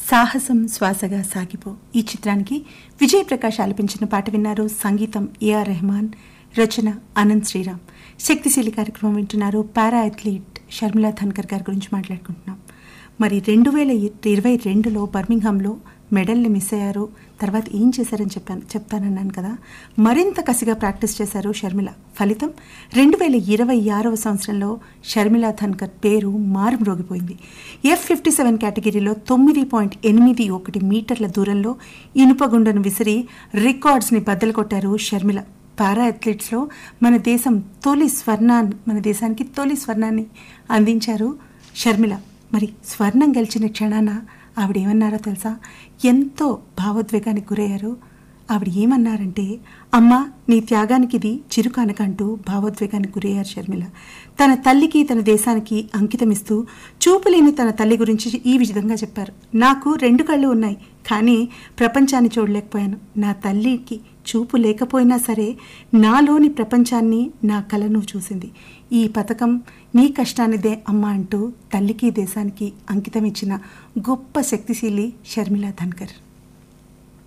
సాహసం శ్వాసగా సాగిపో ఈ చిత్రానికి విజయ్ ప్రకాష్ ఆలపించిన పాట విన్నారు సంగీతం ఏఆర్ రెహమాన్ రచన అనంత్ శ్రీరామ్ శక్తిశీలి కార్యక్రమం వింటున్నారు పారా అథ్లీట్ షర్మిలా ధన్కర్ గారి గురించి మాట్లాడుకుంటున్నాం మరి రెండు వేల ఇరవై రెండులో బర్మింగ్హామ్లో మెడల్ని మిస్ అయ్యారు తర్వాత ఏం చేశారని చెప్పాను చెప్తానన్నాను కదా మరింత కసిగా ప్రాక్టీస్ చేశారు షర్మిల ఫలితం రెండు వేల ఇరవై ఆరవ సంవత్సరంలో షర్మిలా ధన్కర్ పేరు మారుమ్రోగిపోయింది ఎఫ్ ఫిఫ్టీ సెవెన్ కేటగిరీలో తొమ్మిది పాయింట్ ఎనిమిది ఒకటి మీటర్ల దూరంలో ఇనుపగుండను విసిరి రికార్డ్స్ని బద్దలు కొట్టారు షర్మిల పారా అథ్లెట్స్లో మన దేశం తొలి స్వర్ణాన్ని మన దేశానికి తొలి స్వర్ణాన్ని అందించారు షర్మిల మరి స్వర్ణం గెలిచిన క్షణాన ఆవిడ ఏమన్నారో తెలుసా ఎంతో భావోద్వేగానికి గురయ్యారు ఆవిడ ఏమన్నారంటే అమ్మా నీ త్యాగానికి ఇది చిరుకానకంటూ భావోద్వేగానికి గురయ్యారు షర్మిల తన తల్లికి తన దేశానికి అంకితమిస్తూ చూపులేని తన తల్లి గురించి ఈ విధంగా చెప్పారు నాకు రెండు కళ్ళు ఉన్నాయి కానీ ప్రపంచాన్ని చూడలేకపోయాను నా తల్లికి చూపు లేకపోయినా సరే నాలోని ప్రపంచాన్ని నా కలను చూసింది ఈ పథకం నీ కష్టానిదే అమ్మ అంటూ తల్లికి దేశానికి అంకితం ఇచ్చిన గొప్ప శక్తిశీలి షర్మిలా ధన్కర్